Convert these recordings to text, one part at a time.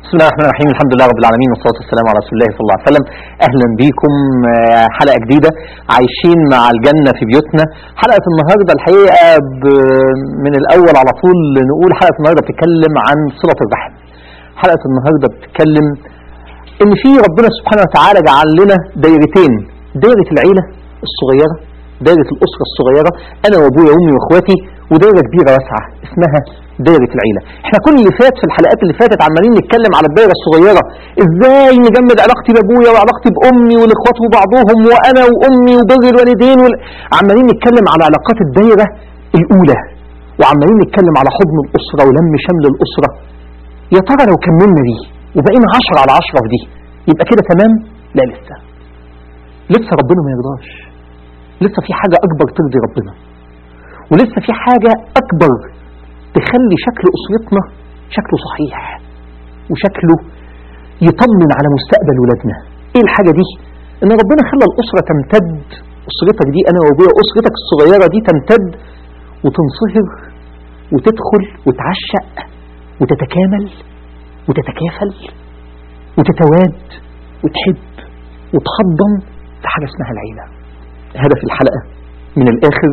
بسم الله الرحمن الرحيم الحمد لله رب العالمين والصلاة والسلام على رسول الله صلى الله عليه وسلم أهلا بكم آه، حلقة جديدة عايشين مع الجنة في بيوتنا حلقة النهاردة الحقيقة ب- من الأول على طول نقول حلقة النهاردة بتتكلم عن صلة الرحم حلقة النهاردة بتتكلم إن في ربنا سبحانه وتعالى جعل لنا دايرتين دايرة العيلة الصغيرة دايرة الأسرة الصغيرة أنا وأبويا وأمي وأخواتي ودايرة كبيرة واسعة اسمها دايرة العيلة احنا كل اللي فات في الحلقات اللي فاتت عمالين نتكلم على الدايرة الصغيرة ازاي نجمد علاقتي بابويا وعلاقتي بامي والاخوات وبعضهم وانا وامي وبر الوالدين وال... عمالين نتكلم على علاقات الدايرة الاولى وعمالين نتكلم على حضن الاسرة ولم شمل الاسرة يا ترى لو كملنا دي وبقينا عشرة على عشرة في دي يبقى كده تمام لا لسه لسه ربنا ما يرضاش لسه في حاجة اكبر ترضي ربنا ولسه في حاجة اكبر تخلي شكل أسرتنا شكله صحيح وشكله يطمن على مستقبل ولادنا ايه الحاجة دي ان ربنا خلى الأسرة تمتد أسرتك دي أنا وأبويا أسرتك الصغيرة دي تمتد وتنصهر وتدخل وتعشق وتتكامل وتتكافل وتتواد وتحب وتحضن في حاجة اسمها العيلة هدف الحلقة من الآخر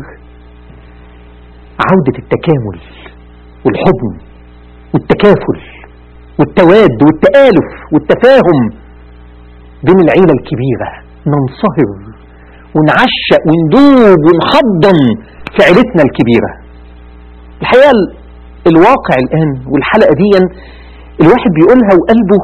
عودة التكامل والحضن والتكافل والتواد والتآلف والتفاهم بين العيلة الكبيرة ننصهر ونعشق وندوب ونحضن في عيلتنا الكبيرة الحقيقة ال- الواقع الآن والحلقة دي الواحد بيقولها وقلبه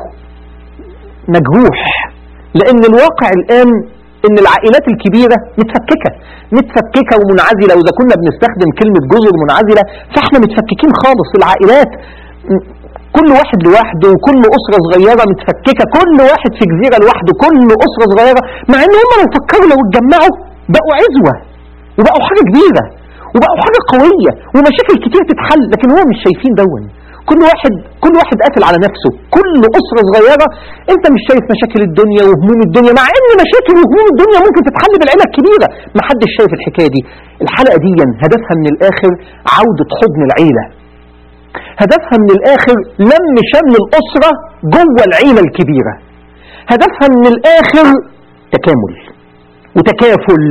مجروح لأن الواقع الآن ان العائلات الكبيرة متفككة متفككة ومنعزلة واذا كنا بنستخدم كلمة جزر منعزلة فاحنا متفككين خالص العائلات م- كل واحد لوحده وكل أسرة صغيرة متفككة كل واحد في جزيرة لوحده كل أسرة صغيرة مع ان هم لو فكروا لو اتجمعوا بقوا عزوة وبقوا حاجة كبيرة وبقوا حاجة قوية ومشاكل كتير تتحل لكن هو مش شايفين دون كل واحد كل واحد قافل على نفسه كل أسرة صغيرة انت مش شايف مشاكل الدنيا وهموم الدنيا مع ان مشاكل وهموم الدنيا ممكن تتحل بالعيلة الكبيرة محدش شايف الحكاية دي الحلقة دي هدفها من الآخر عودة حضن العيلة هدفها من الآخر لم شمل الأسرة جوه العيلة الكبيرة هدفها من الآخر تكامل وتكافل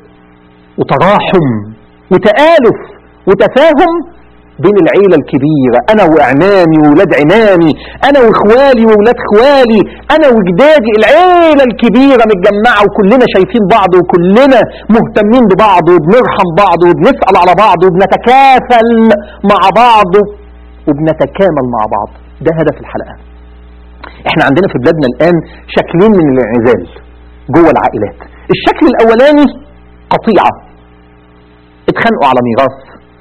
وتراحم وتآلف وتفاهم بين العيلة الكبيرة أنا وإعمامي وولاد عمامي أنا وإخوالي وولاد إخوالي أنا وجدادي العيلة الكبيرة متجمعة وكلنا شايفين بعض وكلنا مهتمين ببعض وبنرحم بعض وبنسأل على بعض وبنتكافل مع بعض وبنتكامل مع بعض ده هدف الحلقة احنا عندنا في بلادنا الآن شكلين من الانعزال جوه العائلات الشكل الأولاني قطيعة اتخانقوا على ميراث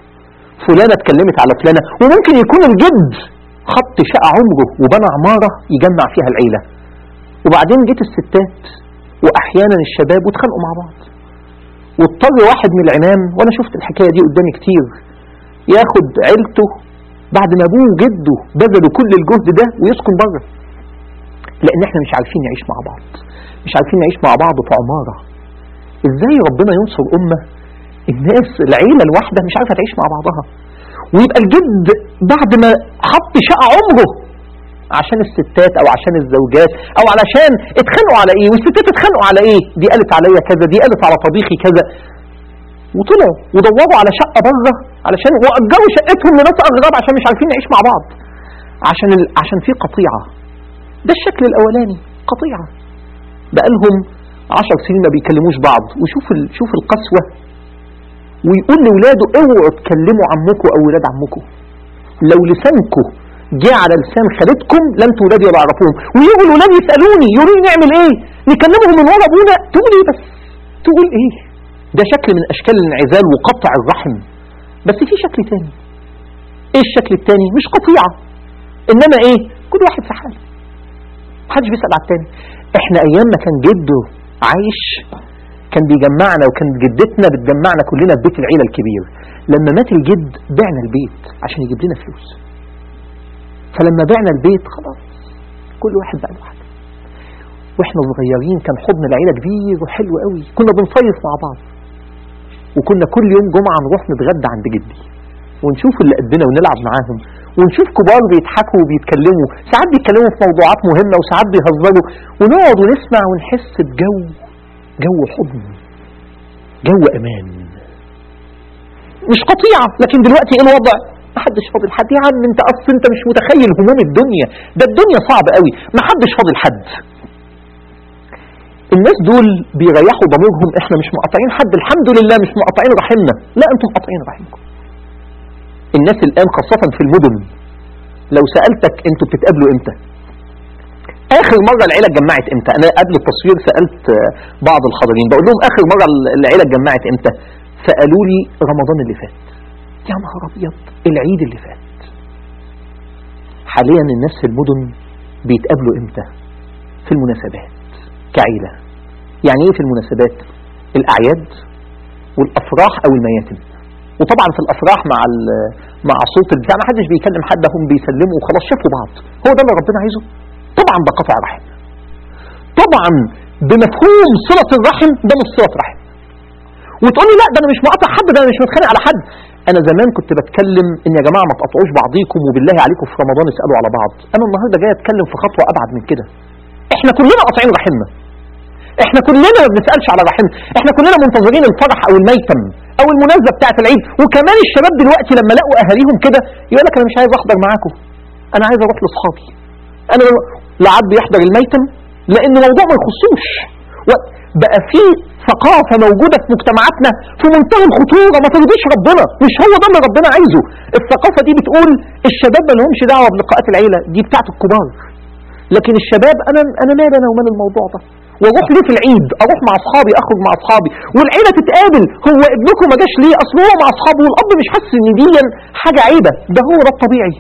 فلانة اتكلمت على فلانة وممكن يكون الجد خط شقة عمره وبنى عمارة يجمع فيها العيلة وبعدين جت الستات وأحيانا الشباب واتخانقوا مع بعض واضطر واحد من العمام وأنا شفت الحكاية دي قدامي كتير ياخد عيلته بعد ما أبوه وجده بذلوا كل الجهد ده ويسكن بره لأن احنا مش عارفين نعيش مع بعض مش عارفين نعيش مع بعض في عمارة ازاي ربنا ينصر أمة الناس العيلة الواحدة مش عارفة تعيش مع بعضها ويبقى الجد بعد ما حط شقة عمره عشان الستات او عشان الزوجات او علشان اتخانقوا على ايه والستات اتخانقوا على ايه دي قالت عليا كذا دي قالت على طبيخي كذا وطلعوا ودوروا على شقة بره علشان واجروا شقتهم لناس اغراب عشان مش عارفين نعيش مع بعض عشان ال... عشان في قطيعة ده الشكل الاولاني قطيعة بقالهم عشر سنين ما بيكلموش بعض وشوف ال... شوف القسوة ويقول لاولاده اوعوا تكلموا عمكم او ولاد عمكم لو لسانكم جه على لسان خالتكم لن ولادي ولا اعرفوهم ويجوا الولاد يسالوني يقولوا لي نعمل ايه نكلمهم من ورا ابونا تقول ايه بس تقول ايه ده شكل من اشكال الانعزال وقطع الرحم بس في شكل تاني ايه الشكل التاني مش قطيعه انما ايه كل واحد في حاله محدش بيسال على التاني احنا ايام ما كان جده عايش كان بيجمعنا وكانت جدتنا بتجمعنا كلنا في بيت العيلة الكبير لما مات الجد بعنا البيت عشان يجيب لنا فلوس فلما بعنا البيت خلاص كل واحد بقى لوحده واحنا صغيرين كان حضن العيلة كبير وحلو قوي كنا بنصيف مع بعض وكنا كل يوم جمعة نروح نتغدى عند جدي ونشوف اللي قدنا ونلعب معاهم ونشوف كبار بيضحكوا وبيتكلموا ساعات بيتكلموا في موضوعات مهمة وساعات بيهزروا ونقعد ونسمع ونحس بجو جو حضن جو أمان مش قطيعة لكن دلوقتي ايه الوضع محدش فاضل حد يا عم انت اصل انت مش متخيل هموم الدنيا ده الدنيا صعبة قوي محدش فاضل حد الناس دول بيريحوا ضميرهم احنا مش مقاطعين حد الحمد لله مش مقاطعين رحمنا لا انتم مقاطعين رحمكم الناس الان خاصة في المدن لو سألتك انتوا بتتقابلوا امتى اخر مرة العيلة اتجمعت امتى انا قبل التصوير سألت آه، بعض الحاضرين بقول لهم اخر مرة العيلة اتجمعت امتى فقالوا لي رمضان اللي فات يا نهار ابيض العيد اللي فات حاليا الناس في المدن بيتقابلوا امتى في المناسبات كعيلة يعني ايه في المناسبات الاعياد والافراح او المياتم وطبعا في الافراح مع ال- مع صوت البتاع ما حدش بيكلم حد هم بيسلموا وخلاص شافوا بعض هو ده اللي ربنا عايزه طبعا ده قطع رحم طبعا بمفهوم صلة الرحم ده مش صلة رحم وتقول لي لا ده انا مش مقاطع حد ده انا مش متخانق على حد انا زمان كنت بتكلم ان يا جماعه ما تقطعوش بعضيكم وبالله عليكم في رمضان اسالوا على بعض انا النهارده جاي اتكلم في خطوه ابعد من كده احنا كلنا قاطعين رحمنا احنا كلنا ما بنسالش على رحمنا احنا كلنا منتظرين الفرح او الميتم او المناسبه بتاعه العيد وكمان الشباب دلوقتي لما لقوا اهاليهم كده يقول لك انا مش عايز احضر معاكم انا عايز اروح لاصحابي انا لا عاد بيحضر الميتم لان الموضوع ما يخصوش و- بقى في ثقافه موجوده في مجتمعاتنا في منتهى الخطوره ما ترضيش ربنا مش هو ده اللي ربنا عايزه الثقافه دي بتقول الشباب ما لهمش دعوه بلقاءات العيله دي بتاعت الكبار لكن الشباب انا انا مالي انا ومال الموضوع ده واروح ليه في العيد اروح مع اصحابي اخرج مع اصحابي والعيله تتقابل هو ابنكم ما جاش ليه اصل هو مع اصحابه والاب مش حاسس ان دي حاجه عيبه ده هو ده الطبيعي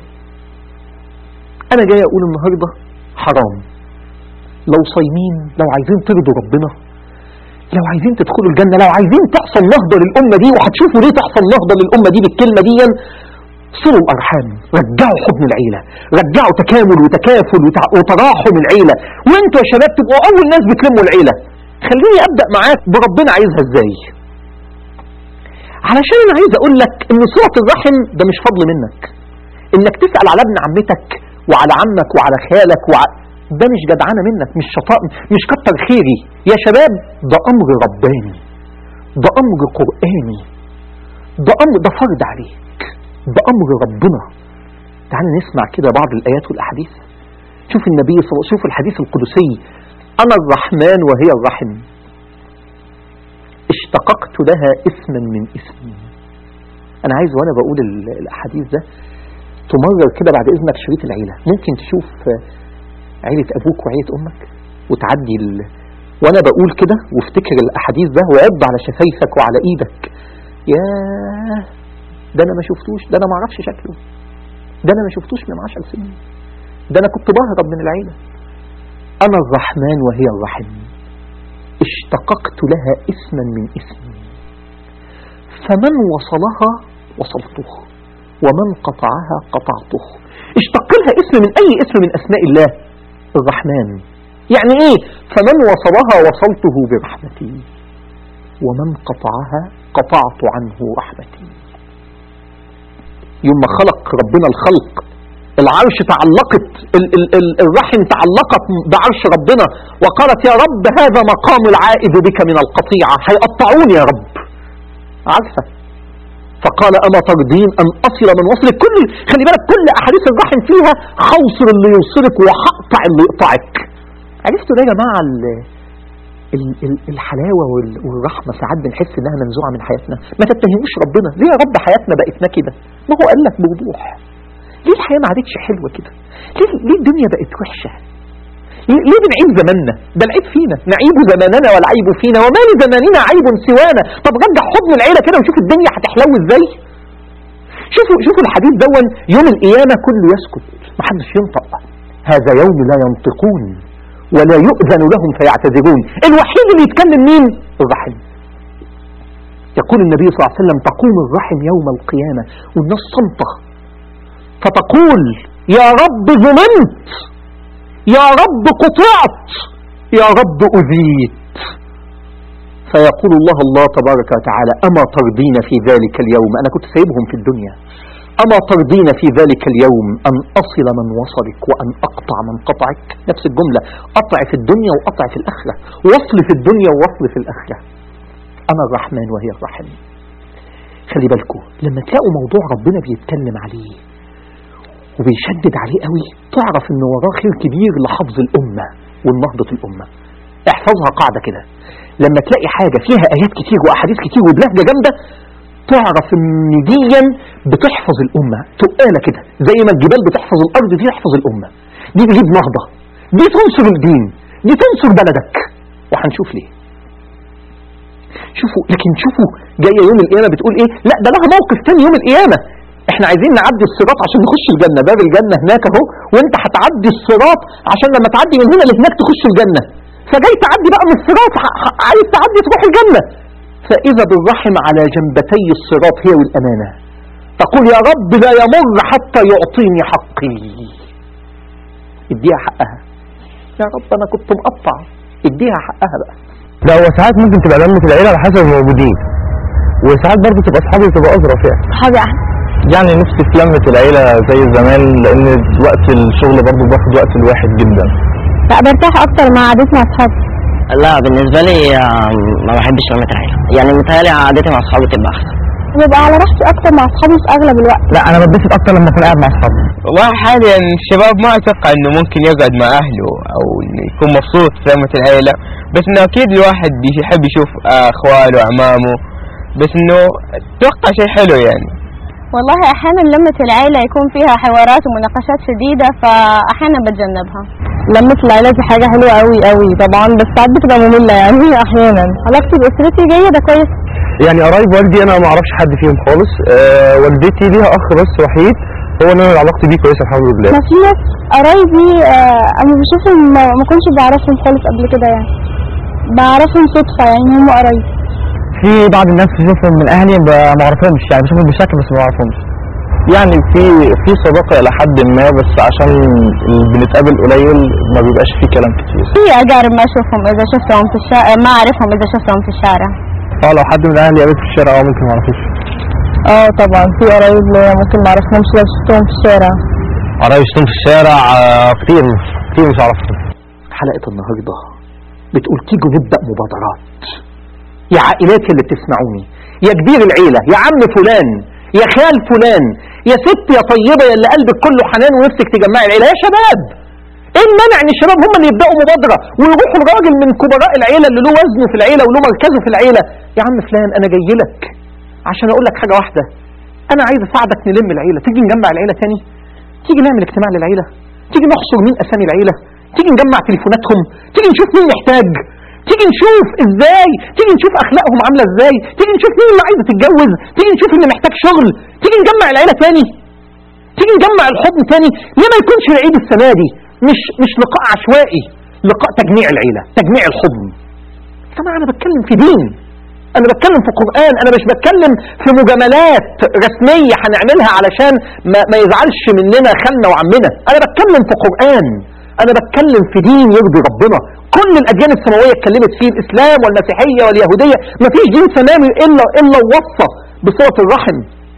انا جاي اقول النهارده حرام لو صايمين لو عايزين ترضوا ربنا لو عايزين تدخلوا الجنه لو عايزين تحصل نهضه للامه دي وهتشوفوا ليه تحصل نهضه للامه دي بالكلمه دي صلوا الارحام رجعوا حضن العيله رجعوا تكامل وتكافل وتع- وتراحم العيله وانتوا يا شباب تبقوا اول ناس بتلموا العيله خليني ابدا معاك بربنا عايزها ازاي علشان انا عايز اقول لك ان صله الرحم ده مش فضل منك انك تسال على ابن عمتك وعلى عمك وعلى خالك وعلى ده مش جدعانه منك مش شطاء مش كتر خيري يا شباب ده امر رباني ده امر قراني ده امر ده فرض عليك ده امر ربنا تعال نسمع كده بعض الايات والاحاديث شوف النبي صلى الله شوف الحديث القدسي انا الرحمن وهي الرحم اشتققت لها اسما من اسمي انا عايز وانا بقول ال- الاحاديث ده تمرر كده بعد اذنك شريط العيله ممكن تشوف آه، عيله ابوك وعيله امك وتعدي ال... وانا بقول كده وافتكر الاحاديث ده وعض على شفايفك وعلى ايدك ياه ده انا ما شفتوش ده انا ما اعرفش شكله ده انا ما شفتوش من عشر سنين ده انا كنت بهرب من العيله انا الرحمن وهي الرحم اشتققت لها اسما من اسمي فمن وصلها وصلته ومن قطعها قطعته اشتق لها اسم من اي اسم من اسماء الله الرحمن يعني ايه فمن وصلها وصلته برحمتي ومن قطعها قطعت عنه رحمتي يوم ما خلق ربنا الخلق العرش تعلقت ال ال ال الرحم تعلقت بعرش ربنا وقالت يا رب هذا مقام العائد بك من القطيعة هيقطعوني يا رب عارفة فقال أما ترضين أن أصل من وصلك كل خلي بالك كل أحاديث الرحم فيها خوصر اللي يوصلك وهقطع اللي يقطعك عرفتوا ده يا جماعة ال- ال- ال- الحلاوة وال- والرحمة ساعات بنحس إنها منزوعة من حياتنا ما تتهموش ربنا ليه يا رب حياتنا بقت كده ما هو قال لك بوضوح ليه الحياة ما عادتش حلوة كده ليه, ليه الدنيا بقت وحشة ليه ليه بنعيب زماننا ده العيب فينا نعيب زماننا والعيب فينا وما لزماننا عيب سوانا طب رجع حضن العيلة كده وشوف الدنيا هتحلو ازاي شوفوا شوفوا الحديث دون يوم القيامة كله يسكت محدش ينطق هذا يوم لا ينطقون ولا يؤذن لهم فيعتذرون الوحيد اللي يتكلم مين الرحم يقول النبي صلى الله عليه وسلم تقوم الرحم يوم القيامة والناس صمتة فتقول يا رب ظلمت يا رب قطعت يا رب أذيت فيقول الله الله تبارك وتعالى أما ترضين في ذلك اليوم أنا كنت سايبهم في الدنيا أما ترضين في ذلك اليوم أن أصل من وصلك وأن أقطع من قطعك نفس الجملة قطع في الدنيا وقطع في الآخرة وصل في الدنيا ووصل في الآخرة أنا الرحمن وهي الرحيم خلي بالكم لما تلاقوا موضوع ربنا بيتكلم عليه وبيشدد عليه قوي تعرف ان وراه خير كبير لحفظ الأمة ونهضة الأمة احفظها قاعدة كده لما تلاقي حاجة فيها آيات كتير وأحاديث كتير وبلهجة جامدة تعرف ان ديا بتحفظ الأمة تقالة كده زي ما الجبال بتحفظ الأرض دي تحفظ الأمة دي تجيب نهضة دي تنصر الدين دي تنصر بلدك وهنشوف ليه شوفوا لكن شوفوا جاية يوم القيامة بتقول ايه لا ده لها موقف تاني يوم القيامة احنا عايزين نعدي الصراط عشان نخش الجنة باب الجنة هناك اهو وانت هتعدي الصراط عشان لما تعدي من هنا لهناك تخش الجنة فجاي تعدي بقى من الصراط ح- ح- عايز تعدي تروح الجنة فإذا بالرحم على جنبتي الصراط هي والأمانة تقول يا رب لا يمر حتى يعطيني حقي اديها حقها يا رب انا كنت مقطع اديها حقها بقى لا هو ساعات ممكن تبقى لمة العيلة على حسب الموجودين وساعات برضه تبقى اصحابي تبقى اظرف يعني صحابي احسن يعني نفسي في لمة العيلة زي زمان لان وقت الشغل برضه باخد وقت الواحد جدا لا برتاح اكتر مع قعدتي مع اصحابي لا بالنسبة لي آم، ما بحبش لمة العيلة يعني متهيألي قعدتي مع أصحابي تبقى أحسن ببقى على راحتي اكتر مع اصحابي في اغلب الوقت لا انا بتبسط اكتر لما اكون قاعد مع اصحابي والله حاليا الشباب ما اتوقع انه ممكن يقعد مع اهله او انه يكون مبسوط في لمة العيلة بس انه اكيد الواحد يحب يشوف آه، اخواله واعمامه بس انه اتوقع شيء حلو يعني والله احيانا لمة العيلة يكون فيها حوارات ومناقشات شديدة فاحيانا بتجنبها لمة العيلة دي حاجة حلوة قوي قوي طبعا بس ساعات بتبقى مملة يعني احيانا علاقتي باسرتي جيدة كويس يعني قرايب والدي انا ما اعرفش حد فيهم خالص آه والدتي ليها اخ بس وحيد هو اللي انا علاقتي بيه كويسه الحمد لله ما في ناس قرايبي آه، انا بشوفهم ما ما كنتش بعرفهم خالص قبل كده يعني بعرفهم صدفة يعني هم قرايبي في بعض الناس بشوفهم من اهلي ب- ما اعرفهمش يعني بشوفهم بشكل بس ما اعرفهمش يعني في في صداقه الى حد ما بس عشان ال- بنتقابل قليل ما بيبقاش في كلام كتير في اجارب ما اشوفهم اذا شفتهم في الشارع ما اعرفهم اذا شفتهم في الشارع اه لو حد من اهلي قابلت في الشارع اه ممكن ما اعرفوش اه طبعا في قرايب ليا ممكن ما اعرفهمش لو شفتهم في الشارع قرايب شفتهم في الشارع آه، كتير كتير مش عارفهم حلقة النهاردة بتقول تيجوا نبدأ مبادرات يا عائلات اللي بتسمعوني يا كبير العيلة يا عم فلان يا خال فلان يا ست يا طيبة يا اللي قلبك كله حنان ونفسك تجمعي العيلة يا شباب ايه المانع ان الشباب هم اللي يبداوا مبادره ويروحوا الراجل من كبراء العيله اللي له وزنه في العيله وله مركزه في العيله يا عم فلان انا جاي لك عشان اقول لك حاجه واحده انا عايز اساعدك نلم العيله تيجي نجمع العيله تاني تيجي نعمل اجتماع للعيله تيجي نحصر مين اسامي العيله تيجي نجمع تليفوناتهم تيجي نشوف مين محتاج تيجي نشوف ازاي تيجي نشوف اخلاقهم عامله ازاي تيجي نشوف مين اللي عايزه تتجوز تيجي نشوف اللي محتاج شغل تيجي نجمع العيله تاني تيجي نجمع الحضن تاني ليه ما يكونش العيد السنه دي مش مش لقاء عشوائي لقاء تجميع العيله تجميع الحضن يا جماعه انا بتكلم في دين انا بتكلم في قرآن انا مش بتكلم في مجاملات رسمية هنعملها علشان ما, ما يزعلش مننا خالنا وعمنا انا بتكلم في قرآن انا بتكلم في دين يرضي ربنا كل الاديان السماوية اتكلمت فيه الاسلام والمسيحية واليهودية مفيش دين سماوي الا الا ووصى بصلة الرحم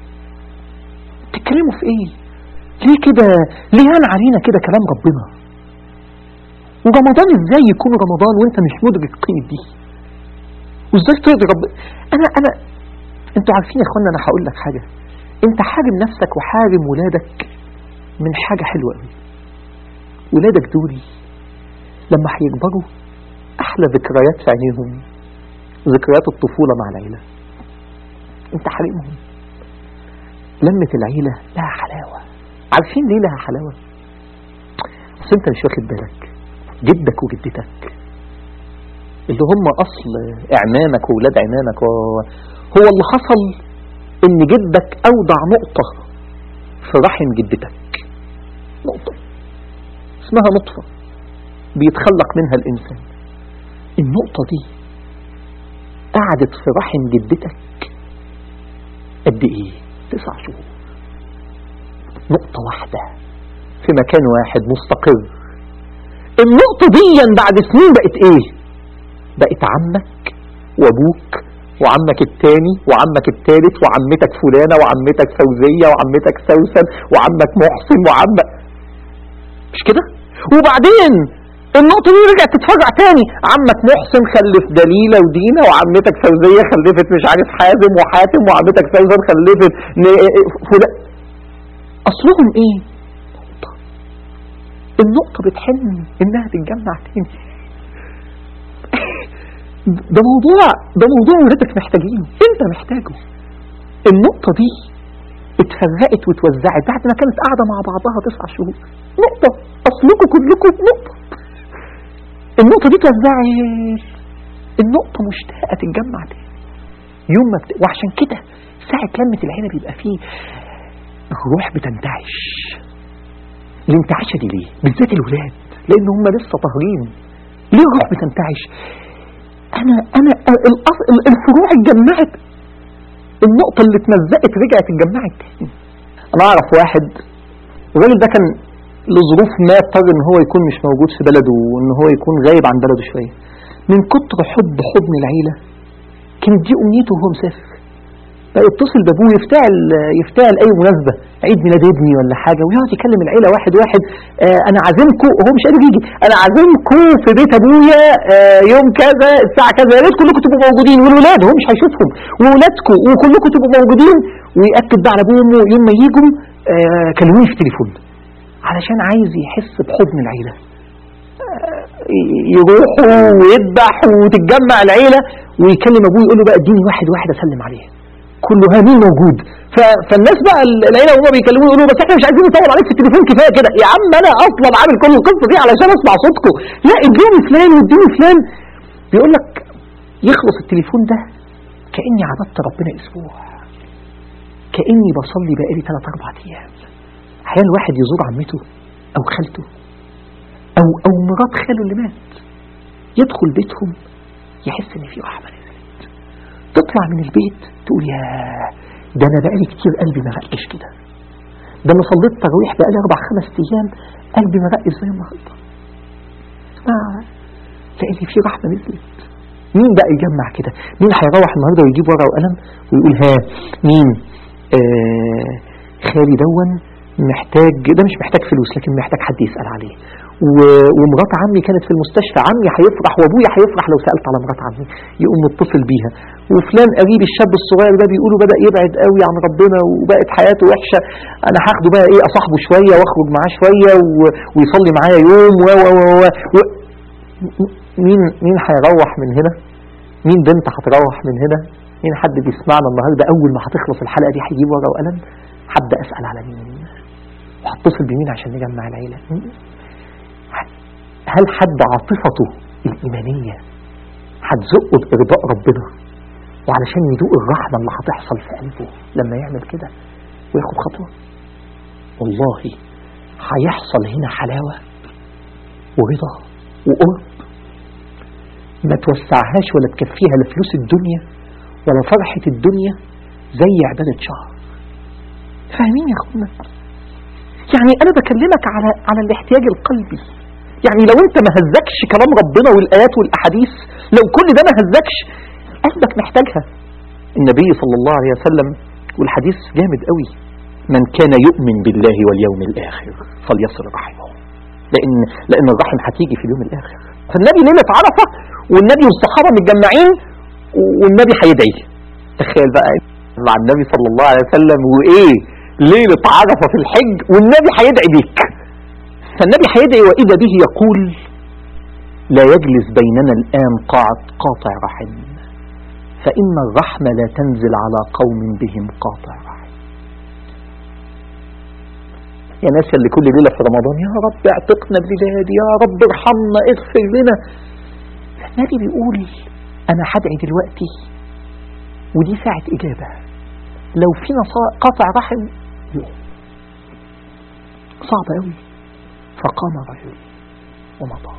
تتكلموا في ايه ليه كده ليه هان علينا كده كلام ربنا ورمضان ازاي يكون رمضان وانت مش مدرك قيمة دي وازاي ترضي رب انا انا انتوا عارفين يا اخوانا انا هقول لك حاجه انت حارم نفسك وحارم ولادك من حاجه حلوه قوي ولادك دول لما هيكبروا احلى ذكريات في عينيهم ذكريات الطفوله مع العيله انت حارمهم لمة العيلة لها حلاوة عارفين ليه لها حلاوة بس انت مش واخد بالك جدك وجدتك اللي هم اصل اعمامك واولاد عمامك و- هو اللي حصل ان جدك اودع نقطة في رحم جدتك نقطة اسمها نطفة بيتخلق منها الانسان النقطة دي قعدت في رحم جدتك قد ايه تسع شهور نقطة واحدة في مكان واحد مستقر النقطة دي بعد سنين بقت ايه بقت عمك وابوك وعمك التاني وعمك التالت وعمتك فلانة وعمتك فوزية وعمتك سوسن وعمك محسن وعمك مش كده وبعدين النقطة دي رجعت تتفرع تاني عمك محسن خلف دليلة ودينا وعمتك فوزية خلفت مش عارف حازم وحاتم وعمتك سوسن خلفت ن- فلان أصلهم إيه؟ نقطة النقطة بتحن إنها تتجمع تاني ده موضوع ده موضوع ولادك محتاجينه انت محتاجه النقطة دي اتفرقت واتوزعت بعد ما كانت قاعدة مع بعضها تسع شهور نقطة أصلكم كلكم نقطة النقطة دي اتوزعت النقطة مشتاقة تتجمع تاني يوم ما بت... وعشان كده ساعة لمة العيلة بيبقى فيه الروح بتنتعش الانتعاشة دي ليه؟ بالذات الولاد لأن هم لسه طاهرين ليه الروح بتنتعش؟ أنا أنا الأص- الفروع اتجمعت النقطة اللي اتمزقت رجعت اتجمعت تاني أنا أعرف واحد الراجل ده كان لظروف ما اضطر إن هو يكون مش موجود في بلده وإن هو يكون غايب عن بلده شوية من كتر حب حضن العيلة كانت دي أمنيته وهو مسافر بقى يتصل بابوه يفتعل يفتعل اي مناسبه عيد ميلاد ابني ولا حاجه ويقعد يكلم العيله واحد واحد آه انا عازمكم هو مش قادر يجي انا عازمكم في بيت ابويا آه يوم كذا الساعه كذا يا ريت كلكم تبقوا موجودين والولاد هو مش هيشوفهم وولادكم وكلكم تبقوا موجودين وياكد بقى على ابوه وامه يوم ما يجوا آه كلموني في التليفون علشان عايز يحس بحضن العيله يروحوا ويذبح وتتجمع العيله ويكلم ابوه يقول له بقى اديني واحد واحد اسلم عليه كله ها مين موجود ف... فالناس بقى العيله وهم بيكلموا يقولوا بس احنا مش عايزين نطول عليك في التليفون كفايه كده يا عم انا اصلا عامل كل القصه دي علشان اسمع صوتكم لا ادوني فلان وادوني فلان بيقول لك يخلص التليفون ده كاني عبدت ربنا اسبوع كاني بصلي بقالي ثلاث اربع ايام احيانا الواحد يزور عمته او خالته او او مرات خاله اللي مات يدخل بيتهم يحس ان في رحمه نزلت تطلع من البيت تقول يا ده انا بقالي كتير قلبي ما رقش كده ده انا صليت تراويح بقالي اربع خمس ايام قلبي ما رقش زي النهارده آه لان في رحمه نزلت مين بقى يجمع كده مين هيروح النهارده ويجيب ورقه وقلم ويقول ها مين آه خالي دون محتاج ده مش محتاج فلوس لكن محتاج حد يسأل عليه و- ومرات عمي كانت في المستشفى عمي هيفرح وابويا هيفرح لو سألت على مرات عمي يقوم متصل بيها وفلان قريب الشاب الصغير ده بيقولوا بدأ يبعد قوي عن ربنا وبقت حياته وحشة انا هاخده بقى ايه اصاحبه شوية واخرج معاه شوية و- ويصلي معايا يوم و و و و و مين مين هيروح من هنا مين بنت هتروح من هنا مين حد بيسمعنا النهارده اول ما هتخلص الحلقه دي هيجيب ورقه وقلم هبدا اسال على مين وهتصل بمين عشان نجمع العيله هل حد عاطفته الايمانيه هتزقه بارضاء ربنا وعلشان يدوق الرحمه اللي هتحصل في قلبه لما يعمل كده وياخد خطوه والله هيحصل هنا حلاوه ورضا وقرب ما توسعهاش ولا تكفيها لا فلوس الدنيا ولا فرحة الدنيا زي عبادة شهر فاهمين يا اخوانا يعني انا بكلمك على على الاحتياج القلبي يعني لو انت ما هزكش كلام ربنا والايات والاحاديث لو كل ده ما هزكش قلبك محتاجها النبي صلى الله عليه وسلم والحديث جامد قوي من كان يؤمن بالله واليوم الاخر فليصل رحمه لان لان الرحم هتيجي في اليوم الاخر فالنبي ليله عرفه والنبي والصحابه متجمعين والنبي هيدعي تخيل بقى مع النبي صلى الله عليه وسلم وايه ليله عرفه في الحج والنبي هيدعي بيك فالنبي هيدعي واذا به يقول لا يجلس بيننا الان قاعد قاطع رحم فان الرحمه لا تنزل على قوم بهم قاطع رحم يا ناس اللي كل ليله في رمضان يا رب اعتقنا بلاد يا رب ارحمنا اغفر لنا النبي بيقول انا هدعي دلوقتي ودي ساعة اجابة لو في نصا- قطع رحم يوم صعب قوي فقام رجل ومضى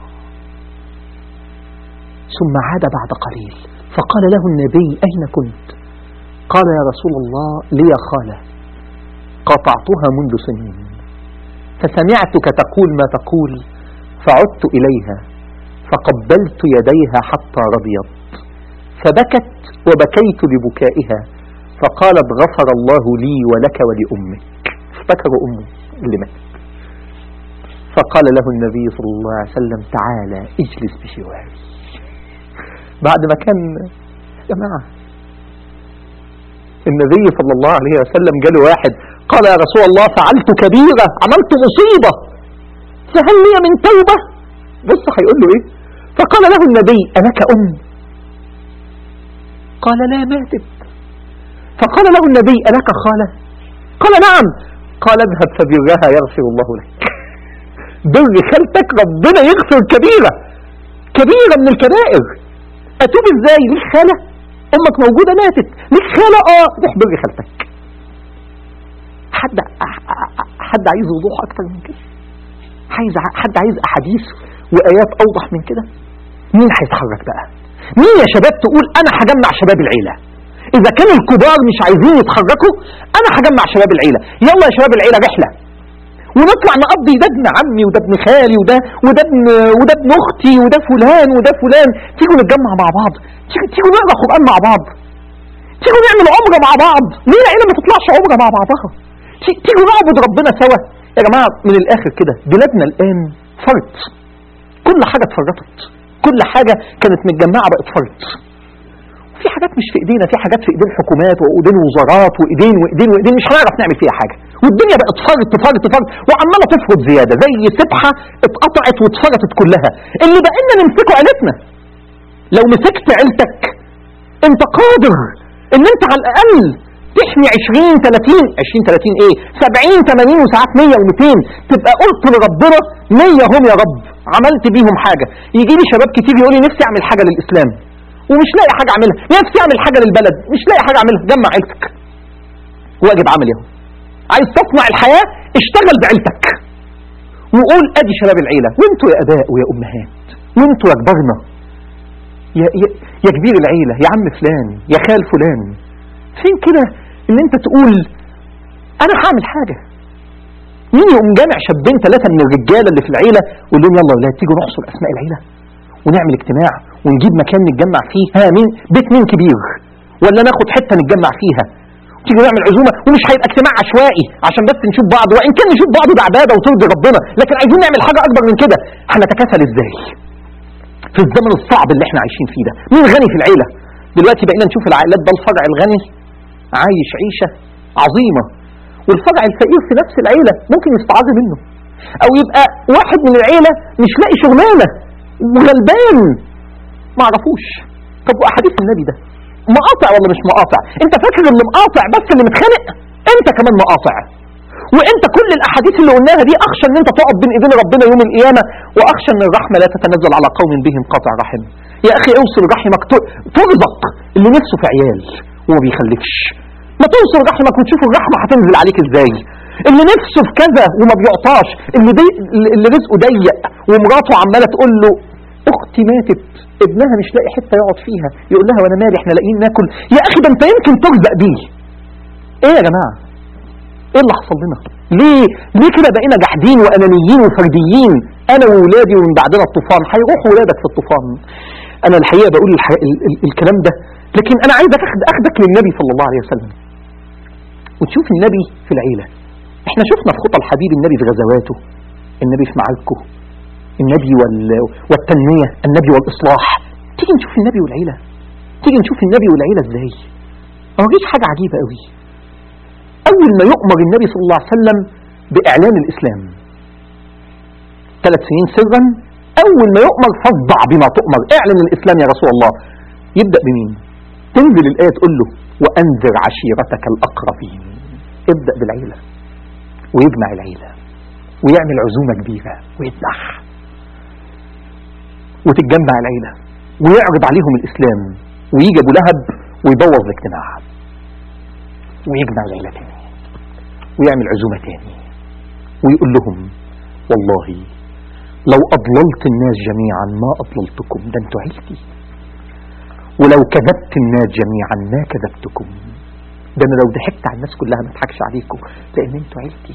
ثم عاد بعد قليل فقال له النبي أين كنت قال يا رسول الله لي خالة قطعتها منذ سنين فسمعتك تقول ما تقول فعدت إليها فقبلت يديها حتى رضيت فبكت وبكيت لبكائها فقالت غفر الله لي ولك ولأمك افتكروا أمه اللي ماتت فقال له النبي صلى الله عليه وسلم تعالى اجلس بجواري بعد ما كان يا جماعة النبي صلى الله عليه وسلم جاله واحد قال يا رسول الله فعلت كبيرة عملت مصيبة فهل لي من توبة بص هيقول له ايه فقال له النبي ألك أم قال لا ماتت فقال له النبي ألك خالة قال نعم قال اذهب فبرها يغفر الله لك بر خالتك ربنا يغفر كبيرة كبيرة من الكبائر أتوب ازاي ليك خالة أمك موجودة ماتت ليك خالة اه روح بر خالتك حد حد عايز وضوح أكتر من كده عايز حد عايز أحاديث وآيات أوضح من كده مين هيتحرك بقى مين يا شباب تقول أنا هجمع شباب العيلة إذا كان الكبار مش عايزين يتحركوا أنا هجمع شباب العيلة يلا يا شباب العيلة رحلة ونطلع نقضي ده ابن عمي وده ابن خالي وده وده ابن وده ابن اختي وده فلان وده فلان تيجوا نتجمع مع بعض تيجوا تيجوا نقرا قران مع بعض تيجوا نعمل عمره مع بعض ليه العيله ما تطلعش عمره مع بعضها تي- تيجوا نعبد ربنا سوا يا جماعه من الاخر كده بلادنا الان فرط كل حاجه اتفرطت كل حاجه كانت متجمعه بقت فرط في حاجات مش في ايدينا في حاجات في ايدين حكومات وايدين وزارات وايدين وايدين وايدين مش هنعرف نعمل فيها حاجه والدنيا بقت فرط فرط فرط وعماله تفرط زياده زي سبحه اتقطعت واتفرطت كلها اللي بقينا نمسكه عيلتنا لو مسكت عيلتك انت قادر ان انت على الاقل تحمي 20 30 20 30 ايه 70 80 وساعات 100 و200 تبقى قلت لربنا 100 هم يا رب عملت بيهم حاجه يجي لي شباب كتير يقول لي نفسي اعمل حاجه للاسلام ومش لاقي حاجه اعملها نفسي اعمل حاجه للبلد مش لاقي حاجه اعملها جمع عيلتك واجب عمل اهو عايز تصنع الحياه اشتغل بعيلتك وقول ادي شباب العيله وانتوا يا اباء ويا امهات وانتوا يا كبرنا يا, يا, يا كبير العيله يا عم فلان يا خال فلان فين كده ان انت تقول انا هعمل حاجه مين يقوم جامع شابين ثلاثه من الرجاله اللي في العيله ويقول لهم يلا يا ولاد تيجوا نحصر اسماء العيله ونعمل اجتماع ونجيب مكان نتجمع فيه ها مين بيت مين كبير ولا ناخد حته نتجمع فيها تيجي نعمل عزومه ومش هيبقى اجتماع عشوائي عشان بس نشوف بعض وان كان نشوف بعض ده عباده وترضي ربنا لكن عايزين نعمل حاجه اكبر من كده هنتكاسل ازاي في الزمن الصعب اللي احنا عايشين فيه ده مين غني في العيله دلوقتي بقينا نشوف العائلات ده الفرع الغني عايش عيشه عظيمه والفرع الفقير في نفس العيله ممكن يستعاذ منه او يبقى واحد من العيله مش لاقي شغلانه وغلبان ما عرفوش طب واحاديث النبي ده مقاطع ولا مش مقاطع انت فاكر اللي مقاطع بس اللي متخانق انت كمان مقاطع وانت كل الاحاديث اللي قلناها دي اخشى ان انت تقف بين ايدين ربنا يوم القيامه واخشى ان الرحمه لا تتنزل على قوم بهم قاطع رحم يا اخي اوصل رحمك ت- ترزق اللي نفسه في عيال وما بيخلفش ما توصل رحمك وتشوف الرحمه هتنزل عليك ازاي اللي نفسه في كذا وما بيعطاش اللي, دي اللي رزقه ضيق ومراته عماله تقول له اختي ماتت ابنها مش لاقي حته يقعد فيها يقول لها وانا مالي احنا لاقيين ناكل يا اخي ده انت يمكن ترزق بيه ايه يا جماعه ايه اللي حصل لنا ليه ليه كده بقينا جحدين وانانيين وفرديين انا وولادي ومن بعدنا الطوفان هيروحوا ولادك في الطوفان انا الحقيقه بقول الحقيقة ال ال الكلام ده لكن انا عايز اخد اخدك للنبي صلى الله عليه وسلم وتشوف النبي في العيله احنا شفنا في خطى الحبيب النبي في غزواته النبي في معاركه النبي وال... والتنميه النبي والاصلاح تيجي نشوف النبي والعيله تيجي نشوف النبي والعيله ازاي اوريك حاجه عجيبه قوي أول ما يؤمر النبي صلى الله عليه وسلم بإعلان الإسلام ثلاث سنين سرا أول ما يؤمر فاصدع بما تؤمر اعلن الإسلام يا رسول الله يبدأ بمين تنزل الآية تقول له وأنذر عشيرتك الأقربين ابدأ بالعيلة ويجمع العيلة ويعمل عزومة كبيرة ويذبح وتتجمع العيلة ويعرض عليهم الإسلام ويجي أبو لهب ويبوظ الاجتماع ويجمع العيلة تاني ويعمل عزومة تاني ويقول لهم والله لو أضللت الناس جميعا ما أضللتكم ده انتوا عيلتي ولو كذبت الناس جميعا ما كذبتكم ده أنا لو ضحكت على الناس كلها ما اضحكش عليكم لأن انتوا عيلتي يا عباس عم النبي أنقذي نفسك من النار يا عباس عم النبي أنقذي نفسك من النار يا صفية عمة النبي أنقذي نفسك من النار يا أختي النبي أنقذي نفسك من النار يا أختي النبي أنقذي نفسك من النار يا صفية عمة النبي أنقذي نفسك من النار يا صفية عمة النبي أنقذي نفسك من النار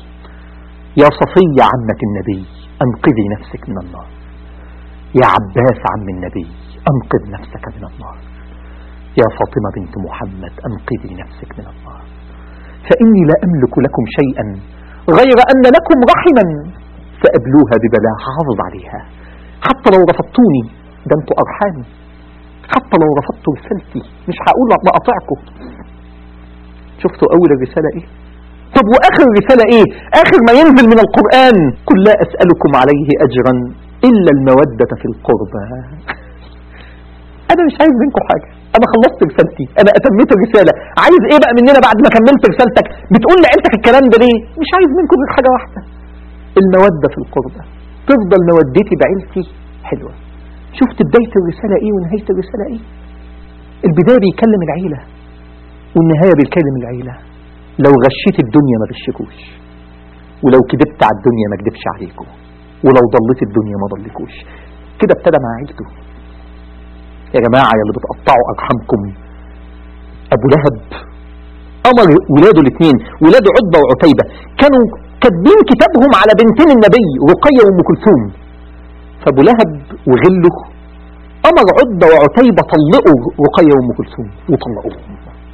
يا عباس عم النبي أنقذ نفسك من النار يا فاطمة بنت محمد أنقذي نفسك من النار فإني لا أملك لكم شيئا غير أن لكم رحما فأبلوها ببلاء حافظ عليها حتى لو رفضتوني ده انتوا أرحامي حتى لو رفضتوا رسالتي مش هقول ما أطيعكم شفتوا أول الرسالة إيه طب وآخر الرسالة إيه آخر ما ينزل من القرآن قل لا أسألكم عليه أجرا إلا المودة في القربى أنا مش عايز منكم حاجة أنا خلصت رسالتي أنا أتميت الرسالة عايز إيه بقى مننا بعد ما كملت رسالتك بتقول لعيلتك الكلام ده ليه مش عايز منكم غير حاجة واحدة المودة في القربى تفضل مودتي بعيلتي حلوة شفت بداية الرسالة إيه ونهاية الرسالة إيه البداية بيكلم العيلة والنهاية بيكلم العيلة لو غشيت الدنيا ما غشكوش ولو كذبت على الدنيا ما كذبش عليكم ولو ضليت الدنيا ما ضلكوش كده ابتدى مع عيلته يا جماعة يا اللي بتقطعوا أرحامكم أبو لهب أمر ولاده الاثنين ولاده عتبة وعتيبة كانوا كاتبين كتابهم على بنتين النبي رقية وأم كلثوم فأبو لهب وغله أمر عتبة وعتيبة طلقوا رقية وأم كلثوم وطلقوهم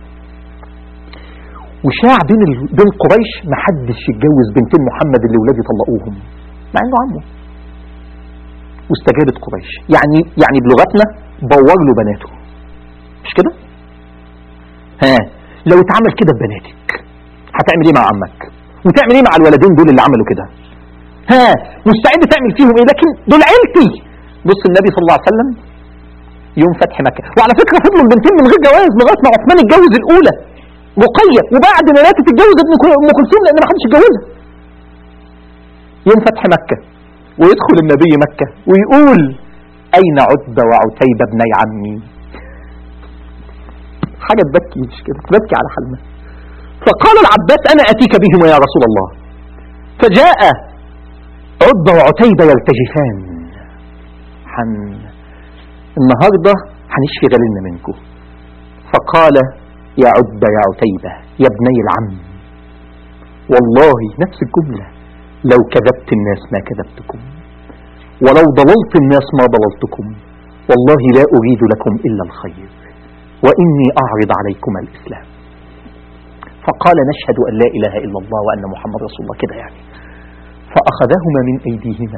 وشاع بين ال... بين قريش محدش يتجوز بنتين محمد اللي ولادي طلقوهم مع انه عمه واستجابت قريش يعني يعني بلغتنا بور له بناته مش كده ها لو اتعمل كده ببناتك هتعمل ايه مع عمك وتعمل ايه مع الولدين دول اللي عملوا كده ها مستعد تعمل فيهم ايه لكن دول عيلتي بص النبي صلى الله عليه وسلم يوم فتح مكة وعلى فكرة فضلوا البنتين من غير جواز لغاية ما عثمان اتجوز الأولى رقية وبعد ما ماتت اتجوز ابن ام كلثوم لأن ما حدش اتجوزها يوم فتح مكة ويدخل النبي مكة ويقول أين عتبة وعتيبة ابني عمي حاجة تبكي مش كده تبكي على حالنا فقال العباس أنا أتيك بهما يا رسول الله فجاء عتبة وعتيبة يرتجفان حن النهاردة هنشفي غلنا منكم فقال يا عتبة يا عتيبة يا ابني العم والله نفس الجملة لو كذبت الناس ما كذبتكم ولو ضللت الناس ما ضللتكم والله لا أريد لكم إلا الخير وإني أعرض عليكم الإسلام فقال نشهد أن لا إله إلا الله وأن محمد رسول الله كده يعني فأخذهما من أيديهما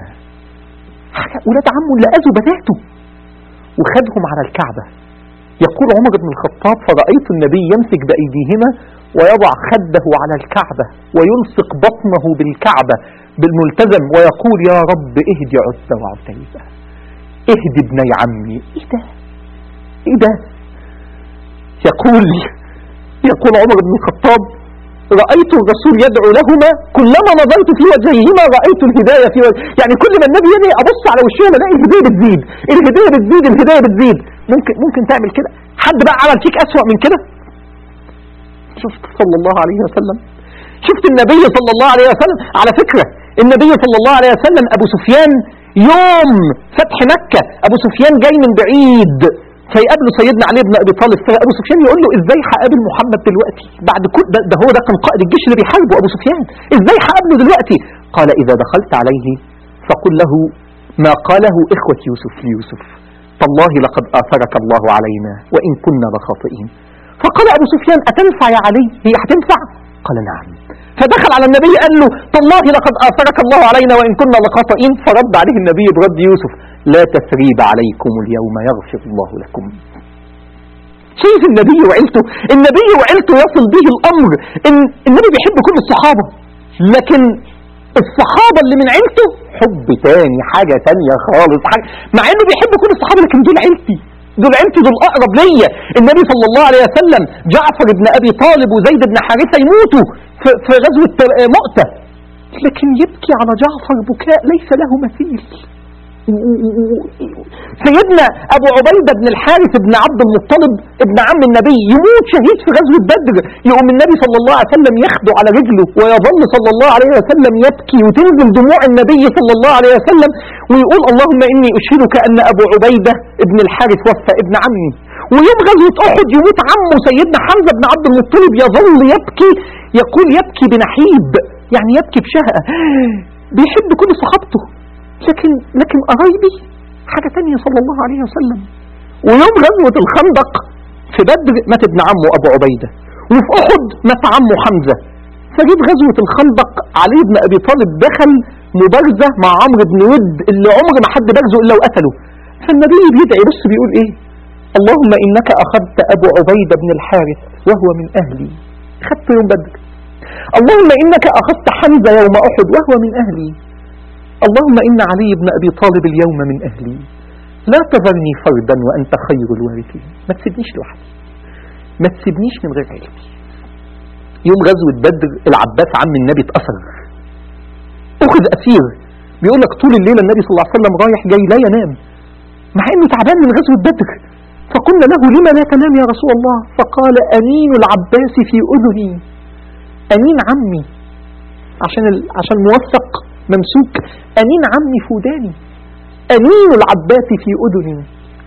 ولاد عمه اللي أذوا بناته وخدهم على الكعبة يقول عمر بن الخطاب فرأيت النبي يمسك بأيديهما ويضع خده على الكعبة ويلصق بطنه بالكعبة بالملتزم ويقول يا رب اهدي عتبة وعتيبة اهدي ابني عمي ايه ده ايه ده يقول يقول عمر بن الخطاب رأيت الرسول يدعو لهما كلما نظرت في وجههما رأيت الهداية في وجه يعني كل ما النبي يدعي أبص على وشهم الاقي الهداية بتزيد الهداية بتزيد الهداية بتزيد ممكن ممكن تعمل كده حد بقى عمل فيك أسوأ من كده شفت صلى الله عليه وسلم شفت النبي صلى الله عليه وسلم على فكرة النبي صلى الله عليه وسلم أبو سفيان يوم فتح مكة أبو سفيان جاي من بعيد فيقابله سيدنا علي بن ابي طالب فابو سفيان يقول له ازاي هقابل محمد دلوقتي بعد كل ده, ده هو ده كان قائد الجيش اللي بيحاربه ابو سفيان ازاي هقابله دلوقتي قال اذا دخلت عليه فقل له ما قاله اخوة يوسف ليوسف تالله لقد اثرك الله علينا وان كنا لخاطئين فقال ابو سفيان اتنفع يا علي هي هتنفع قال نعم فدخل على النبي قال له تالله لقد اثرك الله علينا وان كنا لخاطئين فرد عليه النبي برد يوسف لا تثريب عليكم اليوم يغفر الله لكم شايف النبي وعيلته النبي وعيلته يصل به الامر ان النبي بيحب كل الصحابه لكن الصحابه اللي من عيلته حب تاني حاجه تانية خالص حاجة مع انه بيحب كل الصحابه لكن دول عيلتي دول عيلتي دول اقرب ليا النبي صلى الله عليه وسلم جعفر بن ابي طالب وزيد بن حارثه يموتوا في, في غزوه مؤته لكن يبكي على جعفر بكاء ليس له مثيل سيدنا ابو عبيده بن الحارث بن عبد المطلب ابن عم النبي يموت شهيد في غزوه بدر يقوم النبي صلى الله عليه وسلم يخدو على رجله ويظل صلى الله عليه وسلم يبكي وتنزل دموع النبي صلى الله عليه وسلم ويقول اللهم اني اشهدك ان ابو عبيده ابن الحارث وفى ابن عمي ويوم غزوه احد يموت عمه سيدنا حمزه بن عبد المطلب يظل يبكي يقول يبكي بنحيب يعني يبكي بشهقه بيحب كل صحابته لكن لكن قرايبي حاجة تانية صلى الله عليه وسلم ويوم غزوة الخندق في بدر مات ابن عمه ابو عبيده وفي احد مات عمه حمزه فجيب غزوه الخندق علي بن ابي طالب دخل مبارزه مع عمرو بن ود اللي عمر ما حد بارزه الا وقتله فالنبي بيدعي بص بيقول ايه اللهم انك اخذت ابو عبيده بن الحارث وهو من اهلي خدت يوم بدر اللهم انك اخذت حمزه يوم احد وهو من اهلي اللهم ان علي بن ابي طالب اليوم من اهلي لا تذرني فردا وانت خير الوارثين ما تسيبنيش لوحدي ما تسيبنيش من غير علمي يوم غزوة بدر العباس عم النبي اتأثر أخذ أسير بيقول لك طول الليلة النبي صلى الله عليه وسلم رايح جاي لا ينام مع انه تعبان من غزوة بدر فقلنا له لما لا تنام يا رسول الله فقال أنين العباس في أذني أنين عمي عشان ال... عشان موثق ممسوك أنين عمي في وداني أنين العباس في أذني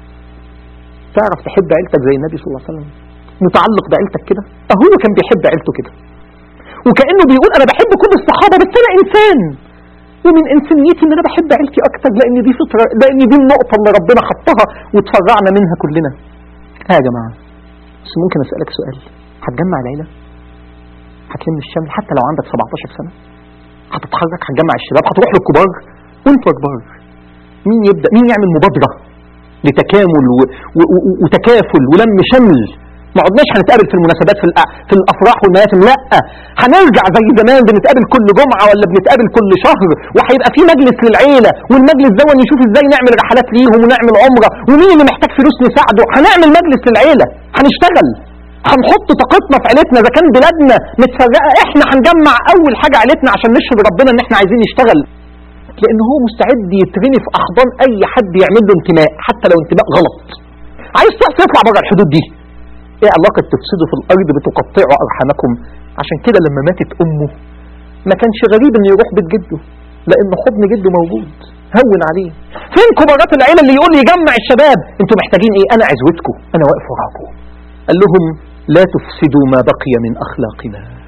تعرف تحب عيلتك زي النبي صلى الله عليه وسلم متعلق بعيلتك كده أهو كان بيحب عيلته كده وكأنه بيقول أنا بحب كل الصحابة بس أنا إنسان ومن إنسانيتي إن أنا بحب عيلتي أكتر لأن دي فطرة لأن دي النقطة اللي ربنا حطها وتفرعنا منها كلنا ها يا جماعة بس ممكن أسألك سؤال هتجمع العيلة هتلم الشمل حتى لو عندك 17 سنة هتتحرك هتجمع الشباب هتروح للكبار وانتوا كبار مين يبدأ مين يعمل مبادرة لتكامل و... و... و... وتكافل ولم شمل ما عدناش هنتقابل في المناسبات في, الأ... في الافراح والمياسم لا هنرجع زي زمان بنتقابل كل جمعه ولا بنتقابل كل شهر وهيبقى في مجلس للعيله والمجلس ده نشوف ازاي نعمل رحلات ليهم ونعمل عمره ومين اللي محتاج فلوس نساعده هنعمل مجلس للعيله هنشتغل هنحط طاقتنا في عيلتنا اذا كان بلادنا متفرقه احنا هنجمع اول حاجه عيلتنا عشان نشهد ربنا ان احنا عايزين نشتغل لان هو مستعد يترمي في احضان اي حد يعمل له انتماء حتى لو انتماء غلط عايز تحصل يطلع بره الحدود دي ايه علاقة تفسدوا في الارض بتقطعوا ارحامكم عشان كده لما ماتت امه ما كانش غريب انه يروح بيت جده لان حضن جده موجود هون عليه فين كبارات العيله اللي يقول يجمع الشباب انتوا محتاجين ايه انا عزوتكم انا واقف وراكم قال لهم لا تفسدوا ما بقي من اخلاقنا